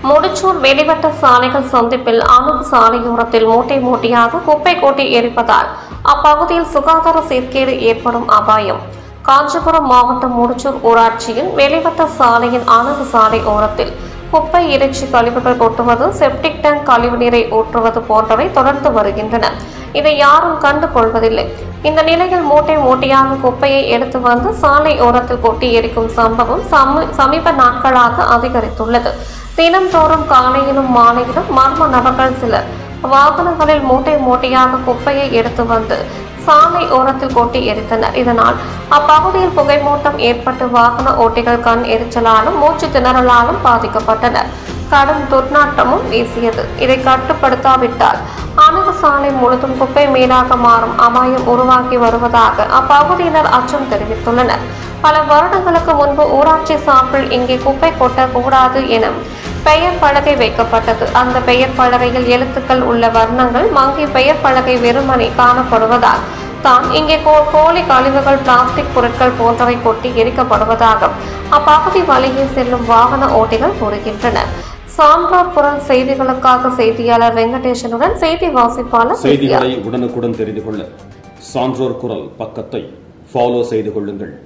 முடிச்சூர் வெளிவட்ட சாலைகள் சந்திப்பில் அணுகு சாலையோரத்தில் மூட்டை மூட்டையாக குப்பை கொட்டி எரிப்பதால் அப்பகுதியில் சுகாதார சீர்கேடு ஏற்படும் அபாயம் காஞ்சிபுரம் மாவட்டம் முடிச்சூர் ஊராட்சியில் வெளிவட்ட சாலையின் அணுகு சாலை ஓரத்தில் குப்பை இறைச்சி கழிவுகள் கொட்டுவது செப்டிக் டேங்க் கழிவுநீரை ஊற்றுவது போன்றவை தொடர்ந்து வருகின்றன இதை யாரும் கண்டு கொள்வதில்லை இந்த நிலையில் மூட்டை மூட்டையாக குப்பையை எடுத்து வந்து சாலை ஓரத்தில் கொட்டி எரிக்கும் சம்பவம் சம- சமீப நாட்களாக அதிகரித்துள்ளது தினம்தோறும் காலையிலும் மாலையிலும் மர்ம நபர்கள் சிலர் வாகனங்களில் மூட்டை மூட்டையாக குப்பையை எடுத்து வந்து சாலை ஓரத்தில் கொட்டி எரித்தனர் இதனால் அப்பகுதியில் புகைமூட்டம் ஏற்பட்டு வாகன ஓட்டிகள் கண் எரிச்சலாலும் மூச்சு திணறலாலும் பாதிக்கப்பட்டனர் கடும் துர்நாற்றமும் வீசியது இதை கட்டுப்படுத்தாவிட்டால் அணுகு சாலை முழுதும் குப்பை மேடாக மாறும் அபாயம் உருவாகி வருவதாக அப்பகுதியினர் அச்சம் தெரிவித்துள்ளனர் பல வருடங்களுக்கு முன்பு ஊராட்சி சார்பில் இங்கே குப்பை கொட்டக்கூடாது என பெயர் பலகை வைக்கப்பட்டது அந்த பெயர் பலகையில் எழுத்துக்கள் உள்ள வர்ணங்கள் மங்கி பெயர் பலகை வெறுமனே காணப்படுவதால் தான் இங்கே கோ- கோழி கழிவுகள் பிளாஸ்டிக் பொருட்கள் போன்றவை கொட்டி எரிக்கப்படுவதாக அப்பகுதி வழியே செல்லும் வாகன ஓட்டிகள் கூறுகின்றனர் சான்றோர் குரல் செய்திகளுக்காக செய்தியாளர் வெங்கடேசனுடன் செய்தி வாசிப்பாளர் வித்யா. செய்திகளை உடனுக்குடன் தெரிந்து கொள்ள சான்றோர் குரல் பக்கத்தை ஃபாலோ செய்து கொள்ளுங்கள்